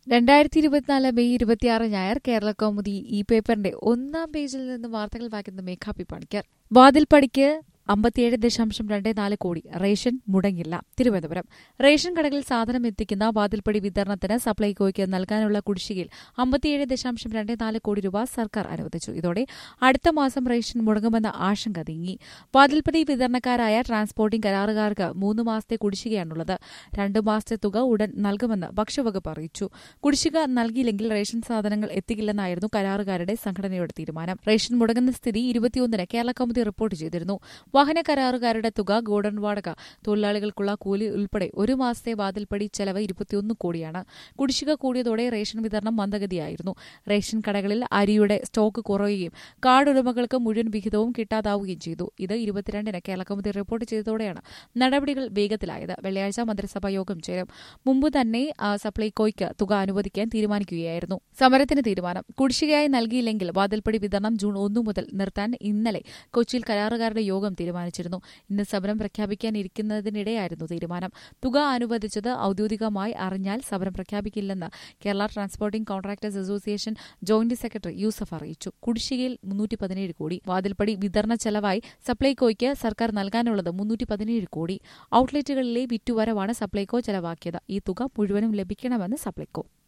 രണ്ടായിരത്തി ഇരുപത്തിനാല് മെയ് ഇരുപത്തിയാറ് ഞായർ കേരള കൗമുദി ഈ പേപ്പറിന്റെ ഒന്നാം പേജിൽ നിന്ന് വാർത്തകൾ വായിക്കുന്ന മേഘാ പി പണിക്കർ വാതിൽപ്പടിക്ക് അമ്പത്തിയേഴ് ദശാംശം രണ്ട് നാല് കോടി റേഷൻ മുടങ്ങില്ല തിരുവനന്തപുരം റേഷൻ കടകളിൽ സാധനം എത്തിക്കുന്ന വാതിൽപ്പടി വിതരണത്തിന് സപ്ലൈകോയ്ക്ക് നൽകാനുള്ള കുടിശ്ശികയിൽ അമ്പത്തിയേഴ് ദശാംശം രണ്ട് നാല് കോടി രൂപ സർക്കാർ അനുവദിച്ചു ഇതോടെ അടുത്ത മാസം റേഷൻ മുടങ്ങുമെന്ന ആശങ്ക നീങ്ങി വാതിൽപ്പടി വിതരണക്കാരായ ട്രാൻസ്പോർട്ടിംഗ് കരാറുകാർക്ക് മൂന്ന് മാസത്തെ കുടിശ്ശികയാണുള്ളത് രണ്ടു മാസത്തെ തുക ഉടൻ നൽകുമെന്ന് ഭക്ഷ്യവകുപ്പ് അറിയിച്ചു കുടിശ്ശിക നൽകിയില്ലെങ്കിൽ റേഷൻ സാധനങ്ങൾ എത്തിക്കില്ലെന്നായിരുന്നു കരാറുകാരുടെ സംഘടനയുടെ തീരുമാനം റേഷൻ മുടങ്ങുന്ന സ്ഥിതി ഇരുപത്തിയൊന്നിന് കേരള കൗമുദി റിപ്പോർട്ട് ചെയ്തിരുന്നു വാഹന കരാറുകാരുടെ തുക ഗോഡൌൺ വാടക തൊഴിലാളികൾക്കുള്ള കൂലി ഉൾപ്പെടെ ഒരു മാസത്തെ വാതിൽപ്പടി ചെലവ് ഇരുപത്തിയൊന്ന് കോടിയാണ് കുടിശ്ശിക കൂടിയതോടെ റേഷൻ വിതരണം മന്ദഗതിയായിരുന്നു റേഷൻ കടകളിൽ അരിയുടെ സ്റ്റോക്ക് കുറയുകയും കാർഡ് ഉടമകൾക്ക് മുഴുവൻ വിഹിതവും കിട്ടാതാവുകയും ചെയ്തു ഇത് ഇരുപത്തിരണ്ടിന് കേരള കൗമുദി റിപ്പോർട്ട് ചെയ്തതോടെയാണ് നടപടികൾ വേഗത്തിലായത് വെള്ളിയാഴ്ച മന്ത്രിസഭാ യോഗം ചേരും മുമ്പ് തന്നെ ആ, സപ്ലൈകോയ്ക്ക് തുക അനുവദിക്കാൻ തീരുമാനിക്കുകയായിരുന്നു സമരത്തിന് തീരുമാനം കുടിശ്ശികയായി നൽകിയില്ലെങ്കിൽ വാതിൽപ്പടി വിതരണം ജൂൺ ഒന്നു മുതൽ നിർത്താൻ ഇന്നലെ കൊച്ചിയിൽ കരാറുകാരുടെ യോഗം തീരുമാനിച്ചിരുന്നു ഇന്ന് സമരം പ്രഖ്യാപിക്കാനിരിക്കുന്നതിനിടെയായിരുന്നു തീരുമാനം തുക അനുവദിച്ചത് ഔദ്യോഗികമായി അറിഞ്ഞാൽ സമരം പ്രഖ്യാപിക്കില്ലെന്ന് Kerala transporting contractors association joint secretary Yusuf അറിയിച്ചു കുടിശ്ശികയിൽ മുന്നൂറ്റി പതിനേഴ് കോടി വാതിൽപ്പടി വിതരണ ചെലവായി സപ്ലൈകോയ്ക്ക് സർക്കാർ നൽകാനുള്ളത് മുന്നൂറ്റി പതിനേഴ് കോടി ഔട്ട്ലെറ്റുകളിലെ വിറ്റുവരവാണ് സപ്ലൈകോ ചെലവാക്കിയത് ഈ തുക മുഴുവനും ലഭിക്കണമെന്ന് സപ്ലൈകോ